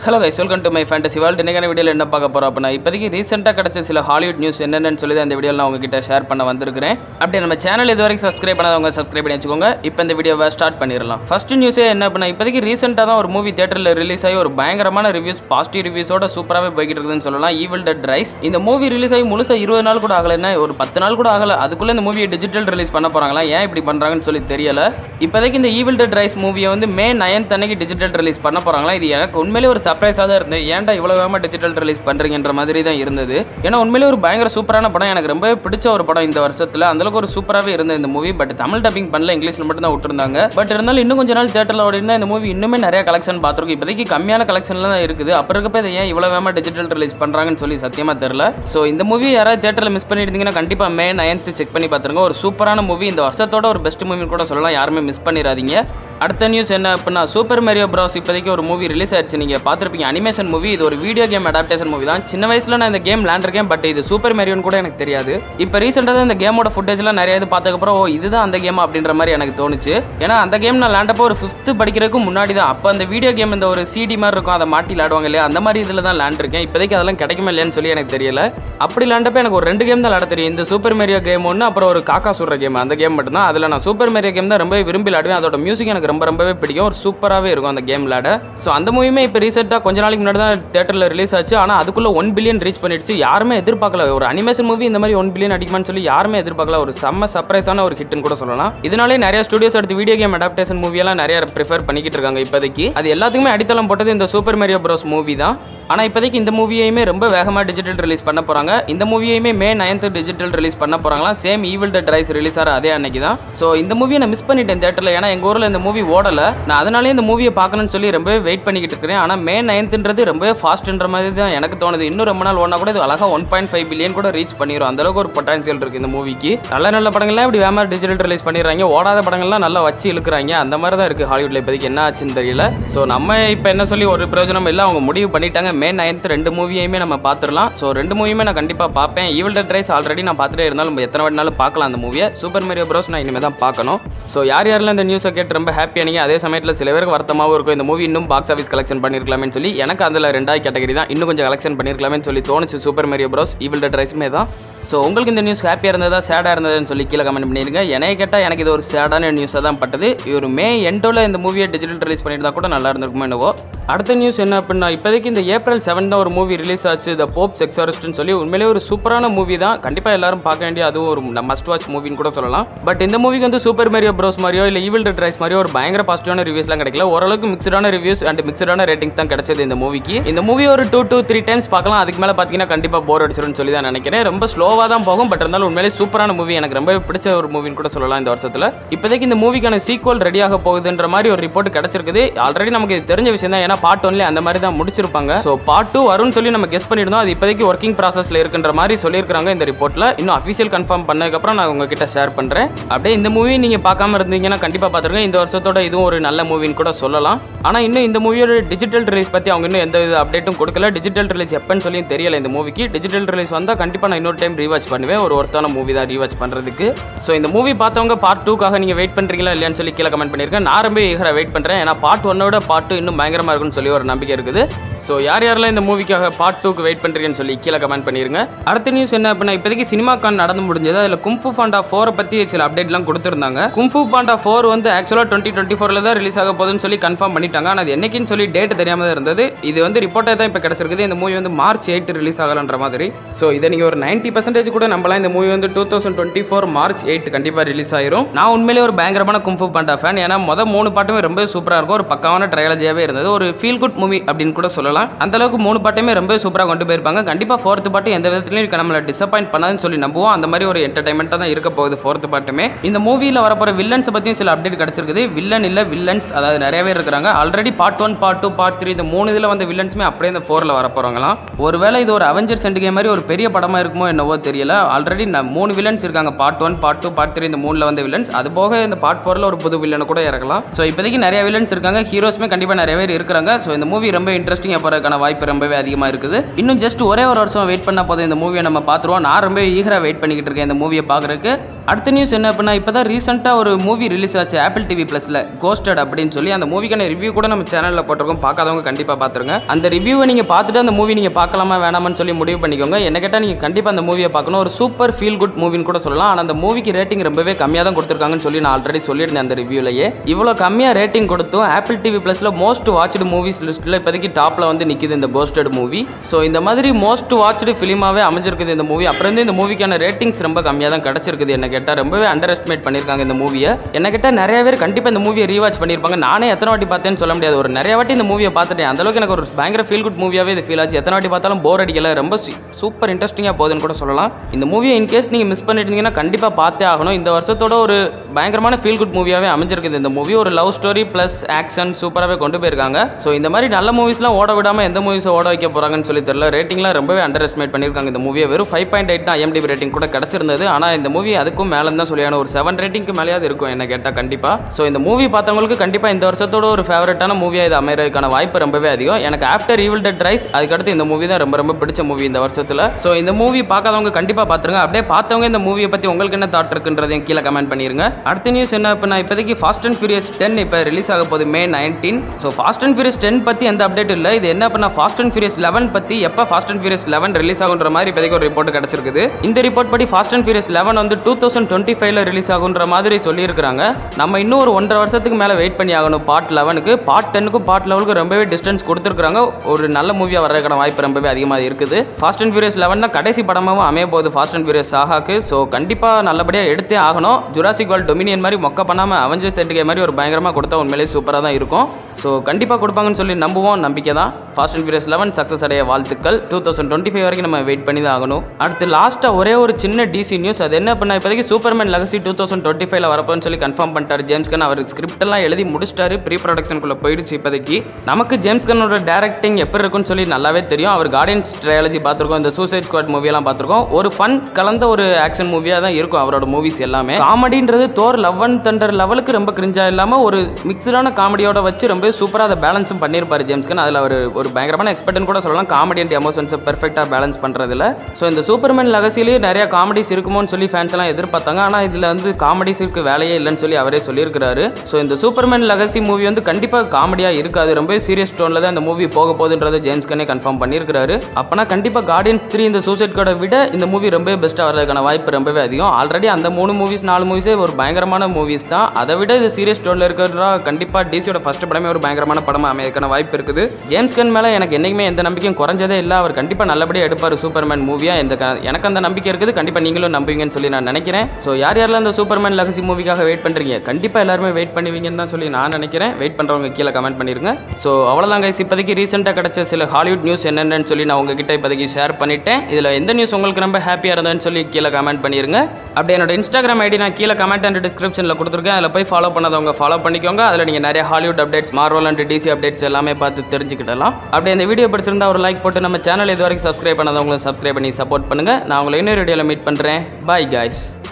hello guys welcome to my fantasy world இன்னைக்கான வீடியோவில் என்ன பார்க்க போகிறோம் அப்படின்னா இப்போதைக்கு ரீசெண்டாக கிடச்ச சில ஹாலிவுட் நியூஸ் என்னென்னு சொல்லி தான் இந்த வீடியோவில் நான் உங்ககிட்ட ஷேர் பண்ண வந்திருக்கிறேன் அப்படியே நம்ம சேனல் இது வரைக்கும் சப்ஸ்கிரைப் பண்ணாதவங்க சப்ஸ்கிரைப் பண்ணி வச்சுக்கோங்க இப்போ இந்த வீடியோவை ஸ்டார்ட் பண்ணிடலாம் ஃபர்ஸ்ட் நியூஸே என்ன அப்படின்னா இப்போதைக்கு ரீசெண்டாக தான் ஒரு மூவி தேட்டரில் ரிலீஸ் ஆகி ஒரு பயங்கரமான ரிவ்யூஸ் பாசிட்டிவ் ரிவ்யூஸோட சூப்பராகவே போய்கிட்டு இருக்குதுன்னு சொல்லலாம் ஈவில் டெட் ரைஸ் இந்த மூவி ரிலீஸ் ஆகி முழுசா இருபது நாள் கூட ஆகலைன்னா ஒரு பத்து நாள் கூட ஆகல அதுக்குள்ளே இந்த மூவியை டிஜிட்டல் ரிலீஸ் பண்ண போகிறாங்களா ஏன் இப்படி பண்ணுறாங்கன்னு சொல்லி தெரியல இப்போதைக்கு இந்த ஈவில் டெட் ரைஸ் மூவியை வந்து மே நைன்த் அன்னைக்கு டிஜிட்டல் ரிலீஸ் பண்ண போகிறாங்களா இது எனக்கு உண்மையிலே ஒரு சர்ப்ரைஸாக தான் இருந்தது ஏன்டா இவ்வளோ வேகமாக டிஜிட்டல் ரிலீஸ் பண்ணுறீங்கன்ற மாதிரி தான் இருந்தது ஏன்னா உண்மையிலே ஒரு பயங்கர சூப்பரான படம் எனக்கு ரொம்பவே பிடிச்ச ஒரு படம் இந்த வருஷத்தில் அந்தளவுக்கு ஒரு சூப்பராகவே இருந்தது இந்த மூவி பட் தமிழ் டப்பிங் பண்ணல இங்கிலீஷில் மட்டும் தான் விட்டுருந்தாங்க பட் இருந்தாலும் இன்னும் கொஞ்ச நாள் தேட்டரில் ஓடினா இந்த மூவி இன்னுமே நிறைய கலெக்ஷன் பார்த்துருக்கோம் இப்போதைக்கு கம்மியான கலெக்ஷன்லாம் தான் இருக்குது அப்புறம் இருக்கப்ப இதை ஏன் இவ்வளோ வேகமாக டிஜிட்டல் ரிலீஸ் பண்ணுறாங்கன்னு சொல்லி சத்தியமாக தெரில ஸோ இந்த மூவி யாராவது தேட்டரில் மிஸ் பண்ணியிருந்தீங்கன்னா கண்டிப்பாக மே நைன்த்து செக் பண்ணி பார்த்துருங்க ஒரு சூப்பரான மூவி இந்த வருஷத்தோட ஒரு பெஸ்ட் மூவின்னு கூட சொல்லலாம் யாருமே மிஸ் பண்ணிடாதீங்க அடுத்த நியூஸ் என்ன அப்படின்னா சூப்பர் மேரியோ ப்ராஸ் இப்போதைக்கு ஒரு மூவி ரிலீஸ் ஆயிடுச்சு நீங்கள் பார்த்துருப்பீங்க அனிமேஷன் மூவி இது ஒரு வீடியோ கேம் அடாப்டேஷன் மூவி தான் சின்ன வயசில் நான் இந்த கேம் விளாண்டுருக்கேன் பட் இது சூப்பர் மேரியோன்னு கூட எனக்கு தெரியாது இப்போ ரீசெண்டாக தான் இந்த கேமோட ஃபுட்டேஜ்லாம் நிறைய இது பார்த்ததுக்கப்புறம் ஓ இதுதான் அந்த கேம் அப்படின்ற மாதிரி எனக்கு தோணுச்சு ஏன்னா அந்த கேம் நான் விளாண்டப்போ ஒரு ஃபிஃப்த்து படிக்கிறதுக்கு முன்னாடி தான் அப்போ அந்த வீடியோ கேம் இந்த ஒரு சிடி மாதிரி இருக்கும் அதை மாட்டி விளாடுவாங்க இல்லையா அந்த மாதிரி இதில் தான் விளாண்டுருக்கேன் இப்போதைக்கு அதெல்லாம் கிடைக்குமா இல்லையான்னு சொல்லி எனக்கு தெரியல அப்படி விளாண்டப்ப எனக்கு ஒரு ரெண்டு கேம் தான் விளாட தெரியும் இந்த சூப்பர் மேரியோ கேம் ஒன்று அப்புறம் ஒரு காக்கா சுடுற கேம் அந்த கேம் மட்டும்தான் அதில் நான் சூப்பர் மேரியோ கேம் தான் ரொம்ப விரும்பி விளாடுவேன் அதோட மியூசிக் எனக்கு ரொம்ப ரொம்பவே பிடிக்கும் ஒரு சூப்பராகவே இருக்கும் அந்த கேம் விளாட ஸோ அந்த மூவியுமே இப்போ ரீசெண்டாக கொஞ்ச நாளைக்கு முன்னாடி தான் தேட்டரில் ரிலீஸ் ஆச்சு ஆனால் அதுக்குள்ளே ஒன் பில்லியன் ரீச் பண்ணிடுச்சு யாருமே எதிர்பார்க்கல ஒரு அனிமேஷன் மூவி இந்த மாதிரி ஒன் பில்லியன் அடிக்குமான்னு சொல்லி யாருமே எதிர்பார்க்கல ஒரு செம்ம சர்ப்ரைஸான ஒரு ஹிட்னு கூட சொல்லலாம் இதனாலே நிறைய ஸ்டுடியோஸ் எடுத்து வீடியோ கேம் அடாப்டேஷன் மூவியெல்லாம் நிறைய ப்ரிஃபர் பண்ணிக்கிட்டு இருக்காங்க இப்போதைக்கு அது எல்லாத்துக்குமே அடித்தளம் போட்டது இந்த சூப்பர் மேரியோ ப்ரோஸ் மூவி தான் ஆனால் இப்போதைக்கு இந்த மூவியையுமே ரொம்ப வேகமாக டிஜிட்டல் ரிலீஸ் பண்ண போகிறாங்க இந்த மூவியையுமே மே நைன்த்து டிஜிட்டல் ரிலீஸ் பண்ண போகிறாங்களாம் same Evil Dead Rise release ஆகிற அதே அன்னைக்கு தான் ஸோ இந்த மூவியை நான் மிஸ் பண்ணிட்டேன் தேட்டரில் ஏன்னா எங்கள் ஊரில் இந்த மூவி ஓடலை நான் அதனாலே இந்த மூவியை பார்க்கணும்னு சொல்லி ரொம்பவே வெயிட் பண்ணிக்கிட்டு இருக்கிறேன் ஆனால் மே நைன்த்துன்றது ரொம்பவே ஃபாஸ்ட்ன்ற மாதிரி தான் எனக்கு தோணுது இன்னும் ரொம்ப நாள் ஒன்றா கூட இது அழகாக ஒன் பாயிண்ட் ஃபைவ் பில்லியன் கூட ரீச் பண்ணிடும் அந்தளவுக்கு ஒரு பொட்டான்சியல் இருக்குது இந்த மூவிக்கு நல்ல நல்ல படங்கள்லாம் இப்படி வேமா டிஜிட்டல் ரிலீஸ் பண்ணிடுறாங்க ஓடாத படங்கள்லாம் நல்லா வச்சு இழுக்கிறாங்க அந்த மாதிரி தான் இருக்குது ஹாலிவுட்ல இப்போதைக்கு என்ன ஆச்சுன்னு தெரியல ஸோ நம்ம இப்போ என்ன சொல்லி ஒரு பிரயோஜனம் இல்லை அவங்க முடிவு பண்ணிட்டாங்க மே நைன்த் ரெண்டு மூவியுமே நம்ம பார்த்துடலாம் ஸோ ரெண்டு மூவியுமே நான் கண்டிப்பாக பார்ப்பேன் ஈவில் டெட் ரைஸ் ஆல்ரெடி நான் பார்த்துட்டே இருந்தாலும் எத்தனை வாட்டினாலும் பார்க்கலாம் அந்த மூவியை சூப்பர் மேரியோ ப்ரோஸ் நான் இனிமேல் தான் பார்க்கணும் ஸோ யார் யாரெல்லாம் இந்த நியூஸை கேட்டு ரொம்ப ஹாப்பியானீங்க அதே சமயத்தில் சில பேருக்கு வருத்தமாகவும் இருக்கும் இந்த மூவி இன்னும் பாக்ஸ் ஆஃபீஸ் கலெக்ஷன் பண்ணியிருக்கலாமேன்னு சொல்லி எனக்கு அதில் ரெண்டாவது கேட்டகரி தான் இன்னும் கொஞ்சம் கலெக்ஷன் பண்ணியிருக்கலாமேன்னு சொல்லி தோணுச்சு Super Mario Bros Evil Dead ரைஸுமே தான் ஸோ உங்களுக்கு இந்த நியூஸ் ஹாப்பியாக இருந்ததா சேடாக இருந்ததுன்னு சொல்லி கீழே கமெண்ட் பண்ணிருங்க என்னைய கேட்டால் எனக்கு இது ஒரு சேடான நியூஸாக தான் பட்டது இவர் மே எண்டோவில் இந்த மூவியை டிஜிட்டல் ரிலீஸ் பண்ணியிருந்தா கூட நல்லா இருந்திருக்குமோ என்னவோ அடுத்த நியூஸ் என்ன அப்படின்னா இப்போதைக்கு இந்த ஏப்ரல் செவன் தான் ஒரு மூவி ரிலீஸ் ஆச்சு த போப் செக்ஸாரிஸ்ட்னு சொல்லி உண்மையிலேயே ஒரு சூப்பரான மூவி தான் கண்டிப்பாக எல்லாரும் பார்க்க வேண்டிய அதுவும் ஒரு மஸ்ட் வாட்ச் மூவின்னு கூட சொல்லலாம் பட் இந்த மூவிக்கு வந்து சூப்பர் மேரியோ ப்ரோஸ் மாதிரியோ இல்லை ஈவில் டெட் ரைஸ் மாதிரியோ ஒரு பயங்கர பாசிட்டிவான ரிவ்யூஸ்லாம் கிடைக்கல ஓரளவுக்கு மிக்சடான ரிவ்யூஸ் அண்ட் மிக்சடான ரேட்டிங்ஸ் தான் கிடைச்சது இந்த மூவிக்கு இந்த மூவி ஒரு டூ டூ த்ரீ டைம்ஸ் பார்க்கலாம் அதுக்கு மேலே பார்த்தீங்கன்னா கண்டிப்பாக போர் அடிச்சிரும்னு சொல்லி தான் நினைக்கிறேன் ரொம்ப ஸ்லோவாக தான் போகும் பட் இருந்தாலும் உண்மையிலேயே சூப்பரான மூவி எனக்கு ரொம்ப பிடிச்ச ஒரு மூவின்னு கூட சொல்லலாம் இந்த வருஷத்தில் இப்போதைக்கு இந்த மூவிக்கான சீக்வல் ரெடியாக போகுதுன்ற மாதிரி ஒரு ரிப்போர்ட் கிடைச்சிருக்குது ஆல்ரெடி நமக்கு இது தெரிஞ்ச விஷயம் தான் ஏன்னா பார்ட் ஒன்லேயே அந்த மாதிரி தான் முடிச்சிருப்பாங்க ஸோ பார்ட் டூ வரும்னு சொல்லி நம்ம கெஸ் பண்ணியிருந்தோம் அது இப்போதைக்கு ஒர்க்கிங் ப்ராசஸில் இருக்குன்ற மாதிரி சொல்லியிருக்காங்க இந்த ரிப்போர்ட்டில் இன்னும் அஃபீஷியல் கன்ஃபார்ம் பண்ணதுக்கப்புறம் நான் உங்ககிட்ட ஷேர் பண்ணுறேன் அப்படியே இந்த மூவி நீங்கள் பார்க்காம இருந்தீங்கன்னா கண்டிப்பாக பார்த்துருங்க இந்த வருஷத்தோட இதுவும் ஒரு நல்ல மூவின்னு கூட சொல்லலாம் ஆனால் இன்னும் இந்த மூவியோட டிஜிட்டல் ரிலீஸ் பற்றி அவங்க இன்னும் எந்த வித அப்டேட்டும் கொடுக்கல டிஜிட்டல் ரிலீஸ் எப்போன்னு சொல்லி தெரியல இந்த மூவிக்கு டிஜிட்டல் ரிலீஸ் வந்தால் கண்டிப்பாக நான் இன்னொரு டைம் ரீவாச் பண்ணுவேன் ஒரு ஒருத்தான மூவி தான் ரீவாச் பண்ணுறதுக்கு ஸோ இந்த மூவி பார்த்தவங்க பார்ட் டூக்காக நீங்கள் வெயிட் பண்ணுறீங்களா இல்லையான்னு சொல்லி கீழே கமெண்ட் பண்ணியிருக்கேன் நான் ரொம்ப ஈகராக வெயிட் பண்ணுறேன் ஏன்னா பார்ட் ஒன்னோட பார்ட் டூ இன்னும் பயங்கரமாக இருக்குன்னு சொல்லி ஒரு நம்பிக்கை இருக்குது ஸோ யார் யாரெல்லாம் இந்த மூவிக்காக பார்ட் டூக்கு வெயிட் பண்ணுறீங்கன்னு சொல்லி கீழே கமெண்ட் பண்ணிருங்க அடுத்த நியூஸ் என்ன அப்படின்னா இப்போதைக்கு சினிமா கான் நடந்து முடிஞ்சது அதில் கும்ஃபு பாண்டா ஃபோரை பற்றி சில அப்டேட்லாம் கொடுத்துருந்தாங்க கும்ஃபு பாண்டா ஃபோர் வந்து ஆக்சுவலாக டுவெண்ட்டி டுவெண்ட்டி ஃபோரில் தான் ரிலீஸ் ஆக போகுதுன்னு சொல்லி கன்ஃபார்ம் பண்ணிட்டாங்க ஆனால் அது என்னைக்குன்னு சொல்லி டேட் தெரியாமல் தான் இருந்தது இது வந்து ரிப்போர்ட்டாக தான் இப்போ கிடச்சிருக்குது இந்த மூவி வந்து மார்ச் எயிட் ரிலீஸ் ஆகலன்ற மாதிரி ஸோ இதை நீங்கள் ஒரு நைன்ட்டி பர்சன்டேஜ் கூட நம்பலாம் இந்த மூவி வந்து two thousand twenty four March eight கண்டிப்பாக ரிலீஸ் ஆயிரும் நான் உண்மையிலே ஒரு பயங்கரமான கும்ஃபு பாண்டா ஃபேன் ஏன்னா மொதல் மூணு பாட்டுமே ரொம்ப சூப்பராக இருக்கும் ஒரு பக்காவான ட்ரையாலஜியாகவே இருந்தது ஒரு ஃபீல் குட் மூவி அப்படின்னு கூட சொல்லலாம் அந்த அளவுக்கு மூணு பாட்டுமே ரொம்ப சூப்பராக கொண்டு போயிருப்பாங்க கண்டிப்பாக ஃபோர்த்து பாட்டு எந்த விதத்துலையும் நம்மளை டிசப்பாயிண்ட் பண்ணாதுன்னு சொல்லி நம்புவோம் அந்த மாதிரி ஒரு என்டர்டைன்மெண்ட்டாக தான் இருக்க போகுது ஃபோர்த்து பாட்டுமே இந்த மூவியில் வரப்போகிற வில்லன்ஸை பற்றியும் சில அப்டேட் கிடச்சிருக்குது வில்லன் இல்லை வில்லன்ஸ் அதாவது நிறையவே இருக்கிறாங்க already part one part two part three இந்த மூணு இதில் வந்த வில்லன்ஸுமே அப்படியே இந்த ஃபோரில் வரப்போகிறாங்களாம் ஒருவேளை இது ஒரு அவெஞ்சர்ஸ் எண்ட் கேம் மாதிரி ஒரு பெரிய படமாக இருக்குமோ என்னவோ தெரியல ஆல்ரெடி மூணு வில்லன்ஸ் இருக்காங்க part one part two part three இந்த மூணில் வந்த வில்லன்ஸ் அது போக இந்த பார்ட் ஃபோரில் ஒரு புது வில்லனை கூட இறக்கலாம் ஸோ இப்போதைக்கு நிறைய வில்லன்ஸ் இருக்காங்க ஹீரோஸ்மே கண்டிப்பாக நிறைய பேர் இருக்கிறாங்க ஸோ இந்த மூவி ரொம்ப இன்ட்ரெஸ்டிங்காக போகிறதுக்கான வாய்ப்பு ரொம்பவே அதிகமாக இருக்குது இன்னும் ஜஸ்ட் ஒரே ஒரு வருஷம் வெயிட் பண்ண போதும் இந்த மூவியை நம்ம பார்த்துருவோம் நான் ரொம்ப ஈகராக வெயிட் பண்ணிக்கிட்டு இருக்கேன் இந்த மூவியை பார்க்குறதுக்கு அடுத்த நியூஸ் என்ன அப்படின்னா இப்போ தான் ரீசெண்டாக ஒரு மூவி ரிலீஸ் ஆச்சு ஆப்பிள் டிவி ப்ளஸில் கோஸ்டட் அப்படின்னு சொல்லி அந்த மூவிக்கான ரிவ்யூ கூட நம்ம சேனலில் போட்டிருக்கோம் பார்க்காதவங்க கண்டிப்பாக பார்த்துருங்க அந்த ரிவ்யூவை நீங்கள் பார்த்துட்டு அந்த மூவி நீங்கள் பார்க்கலாமா வேணாமான்னு சொல்லி முடிவு பண்ணிக்கோங்க என்ன கேட்டால் நீங்கள் கண்டிப்பாக அந்த மூவியை பார்க்கணும் ஒரு சூப்பர் ஃபீல் குட் மூவின்னு கூட சொல்லலாம் ஆனால் அந்த மூவிக்கு ரேட்டிங் ரொம்பவே கம்மியாக தான் கொடுத்துருக்காங்கன்னு சொல்லி நான் ஆல்ரெடி சொல்லியிருந்தேன் அந்த ரிவ்யூலையே இவ்வளோ கம்மியாக ரேட்டிங் கொடுத்தும் ஆப்பிள் டிவி ப்ளஸில் மோஸ்ட் வாட்ச்டு மூவிஸ் லிஸ்ட்டில் இப்போதைக்கு டாப்பில் வந்து நிற்கிது இந்த கோஸ்டட் மூவி ஸோ இந்த மாதிரி மோஸ்ட் வாட்ச்டு ஃபிலிமாகவே அமைஞ்சிருக்குது இந்த மூவி அப்புறம் வந்து இந்த மூவிக்கான ரேட்டிங்ஸ் ரொம்ப கம்மியாக தான் கிடச்சிருக்குது என்ன கேட்டால் ரொம்பவே அண்டர் எஸ்டிமேட் பண்ணியிருக்காங்க இந்த மூவியை என்ன கேட்டால் நிறைய பேர் கண்டிப்பாக இந்த மூவியை ரீவாச் பண்ணியிருப்பாங்க நானே எத்தனை வாட்டி பார்த்தேன்னு சொல்ல முடியாது ஒரு நிறைய வாட்டி இந்த மூவியை பார்த்துட்டேன் அந்தளவுக்கு எனக்கு ஒரு பயங்கர ஃபீல் குட் மூவியாகவே இது ஃபீல் ஆச்சு எத்தனை வாட்டி பார்த்தாலும் போர் அடிக்கல ரொம்ப சூப்பர் இன்ட்ரெஸ்டிங்காக போகுதுன்னு கூட சொல்லலாம் இந்த மூவியை இன்கேஸ் நீங்கள் மிஸ் பண்ணிட்டீங்கன்னா கண்டிப்பாக பார்த்தே ஆகணும் இந்த வருஷத்தோட ஒரு பயங்கரமான ஃபீல் குட் மூவியாகவே அமைஞ்சிருக்குது இந்த மூவி ஒரு லவ் ஸ்டோரி ப்ளஸ் ஆக்ஷன் சூப்பராகவே கொண்டு போயிருக்காங்க ஸோ இந்த மாதிரி நல்ல மூவிஸ்லாம் ஓட விடாமல் எந்த மூவிஸை ஓட வைக்க போகிறாங்கன்னு சொல்லி தெரியல ரேட்டிங்லாம் ரொம்பவே அண்டர் எஸ்டிமேட் பண்ணியிருக்காங்க இந்த மூவியை வெறும் ஃபைவ் பாயிண்ட் எயிட் தான் ஐஎம்டிபி ரேட்டிங் கூட கிடச்சிருந்தது ஆனால் இந்த மூவி அதுக்கும் மேலே தான் சொல்லியான ஒரு செவன் ரேட்டிங்க்கு மேலேயாவது இருக்கும் என்ன கேட்டால் கண்டிப்பாக ஸோ இந்த மூவி பார்த்தவங்களுக்கு கண்டிப்பாக இந்த வருஷத்தோட ஒரு ஃபேவரட்டான மூவியாக இது அமைறதுக்கான வாய்ப்பு ரொம்பவே அதிகம் எனக்கு ஆஃப்டர் ஈவில் டெட் ரைஸ் அதுக்கடுத்து இந்த மூவி தான் ரொம்ப ரொம்ப பிடிச்ச மூவி இந்த வருஷத்தில் ஸோ இந்த மூவி பார்க்காதவங்க கண்டிப்பாக பார்த்துருங்க அப்படியே பார்த்தவங்க இந்த மூவியை பற்றி உங்களுக்கு என்ன தாட் இருக்குன்றதையும் கீழே கமெண்ட் பண்ணிருங்க அடுத்த நியூஸ் என்ன இப்போ நான் இப்போதைக்கு ஃபாஸ்ட் அண்ட் ஃபியூரியஸ் டென் இப்போ ரிலீஸ் ஆக போகுது May nineteen so Fast and Furious ten பற்றி எந்த அப்டேட் இல்லை இது என்ன பண்ணால் ஃபாஸ்ட் அண்ட் ஃபியூரியஸ் லெவன் பற்றி எப்போ Fast and Furious eleven release ஆகுன்ற மாதிரி இப்போதைக்கு ஒரு ரிப்போர்ட் கிடச்சிருக்குது இந்த ரிப்போர்ட் படி ஃபாஸ்ட் அண்ட் ஃபியூரியஸ் லெவன் வந்து டூ தௌசண்ட் டுவெண்ட்டி ஃபைவ்ல ரிலீஸ் ஆகுன்ற மாதிரி சொல்லியிருக்காங்க நம்ம இன்னும் ஒரு ஒன்றரை வருஷத்துக்கு மேலே வெயிட் பண்ணி ஆகணும் பார்ட் லெவனுக்கு பார்ட் டென்னுக்கும் பார்ட் லெவலுக்கு ரொம்பவே டிஸ்டன்ஸ் கொடுத்துருக்காங்க ஒரு நல்ல மூவியாக வர்றதுக்கான வாய்ப்பு ரொம்பவே அதிகமாக இருக்குது ஃபாஸ்ட் அண்ட் ஃபியூரியஸ் லெவன் தான் கடைசி படமாகவும் அமைய போகுது ஃபாஸ்ட் அண்ட் ஃபியூரியஸ் சாகாக்கு ஸோ கண்டிப்பாக நல்லபடியாக எடுத்தே ஆகணும் ஜுராசிக் வேர்ல்ட் டொமினியன் மாதிரி மொக்க பண்ணாமல் அவஞ்சர் செட்டுகே மாதிரி ஒரு பயங்கரமாக கொடுத்தா உண்மையிலேயே சூப்பராக தான் இருக்கும் ஸோ கண்டிப்பாக கொடுப்பாங்கன்னு சொல்லி நம்புவோம் நம்பிக்கை தான் Fast and Furious eleven success அடைய வாழ்த்துக்கள் டூ தௌசண்ட் டுவெண்ட்டி ஃபைவ் வரைக்கும் நம்ம வெயிட் பண்ணி தான் ஆகணும் அடுத்து லாஸ்ட்டாக ஒரே ஒரு சின்ன டிசி நியூஸ் அது என்ன பண்ண இப்போதைக்கு Superman Legacy two thousand twenty ஃபைவ்ல வரப்போன்னு சொல்லி கன்ஃபார்ம் பண்ணிட்டார் ஜேம்ஸ் கன் அவர் ஸ்கிரிப்ட் எல்லாம் எழுதி முடிச்சிட்டாரு ப்ரீ ப்ரொடக்ஷனுக்குள்ளே போயிடுச்சு இப்போதைக்கு நமக்கு ஜேம்ஸ் கன்னோட டேரக்டிங் எப்படி இருக்குன்னு சொல்லி நல்லாவே தெரியும் அவர் கார்டியன்ஸ் ட்ரையாலஜி பார்த்துருக்கோம் இந்த சூசைட் ஸ்குவாட் மூவியெல்லாம் பார்த்துருக்கோம் ஒரு ஃபன் கலந்த ஒரு ஆக்ஷன் மூவியாக தான் இருக்கும் அவரோட மூவிஸ் எல்லாமே காமெடின்றது தோர் லவ் அண்ட் தண்டர் லெவலுக்கு ரொம்ப கிரிஞ்சா இல்லாமல் ஒரு மிக்சடான காமெடியோட வச்சு ரொம்ப சூப்பராக அதை பேலன்ஸும் பண்ணியிருப்பாரு ஜேம்ஸ் கன் அதில் அவர் ஒரு பயங்கரமான எக்ஸ்பர்ட்னு கூட சொல்லலாம் காமெடி அண்ட் எமோஷன்ஸை பெர்ஃபெக்டாக பேலன்ஸ் பண்ணுறதுல ஸோ இந்த சூப்பர்மேன் லெகசிலேயே நிறைய காமெடிஸ் இருக்குமோன்னு சொல்லி ஃபேன்ஸ் எல்லாம் எதிர்பார்த்தாங்க ஆனால் இதில் வந்து காமெடிஸுக்கு வேலையே இல்லைன்னு சொல்லி அவரே சொல்லியிருக்கிறாரு ஸோ இந்த சூப்பர்மேன் லெகசி மூவி வந்து கண்டிப்பாக காமெடியாக இருக்காது ரொம்ப சீரியஸ் டோனில் தான் இந்த மூவி போக போகுதுன்றதை ஜேம்ஸ் கன்னே கன்ஃபார்ம் பண்ணியிருக்காரு அப்போனா கண்டிப்பாக கார்டியன்ஸ் த்ரீ இந்த சூசைட் கோடை விட இந்த மூவி ரொம்ப பெஸ்ட்டாக வரதுக்கான வாய்ப்பு ரொம்பவே அதிகம் ஆல்ரெடி அந்த மூணு மூவிஸ் நாலு மூவிஸே ஒரு பயங்கரமான மூவிஸ் தான் அதை விட இது சீரியஸ் டோனில் இருக்கிறதா கண்டிப்பாக டிசியோட ஃபர்ஸ்ட் படமே ஒரு பயங்கரமான படமாக அமையதுக்கான வாய்ப்பு இருக்குது ஜேம்ஸ் கன் மேலே எனக்கு என்றைக்குமே எந்த நம்பிக்கையும் குறைஞ்சதே இல்லை அவர் கண்டிப்பாக நல்லபடியாக எடுப்பார் சூப்பர்மேன் மூவியாக இந்த க- எனக்கு அந்த நம்பிக்கை இருக்குது கண்டிப்பாக நீங்களும் நம்புவீங்கன்னு சொல்லி நான் நினைக்கிறேன் ஸோ யார் யாரெல்லாம் இந்த சூப்பர்மேன் லகசி மூவிக்காக வெயிட் பண்ணுறீங்க கண்டிப்பாக எல்லாருமே வெயிட் பண்ணுவீங்கன்னு தான் சொல்லி நான் நினைக்கிறேன் வெயிட் பண்ணுறவங்க கீழே கமெண்ட் பண்ணிருங்க ஸோ அவ்வளோதான் கைஸ் இப்போதைக்கு ரீசெண்டாக கிடைச்ச சில ஹாலிவுட் நியூஸ் என்னென்னு சொல்லி நான் உங்ககிட்ட இப்போதைக்கு ஷேர் பண்ணிட்டேன் இதில் எந்த நியூஸ் உங்களுக்கு ரொம்ப ஹாப்பியாக இருந்ததுன்னு சொல்லி கீழே கமெண்ட் பண்ணிருங்க அப்படியே என்னோட இன்ஸ்டாகிராம் ஐடி நான் கீழே கமெண்ட் அண்ட் டிஸ்கிரிப்ஷனில் கொடுத்துருக்கேன் அதில் போய் ஃபாலோ பண்ணாதவங்க ஃபாலோ பண்ணிக்கோங்க அதில் நீங்கள் நிறைய Hollywood updates Marvel and DC updates எல்லாமே பார்த்து தெரிஞ்சுக்கிடலாம் அப்படியே இந்த வீடியோ பிடிச்சிருந்தா ஒரு லைக் போட்டு நம்ம சேனல் இது வரைக்கும் சப்ஸ்கிரைப் பண்ணாதவங்களும் சப்ஸ்கிரைப் பண்ணி சப்போர்ட் பண்ணுங்கள் நான் உங்களை இன்னொரு வீடியோவில் மீட் பண்ணுறேன் பாய் guys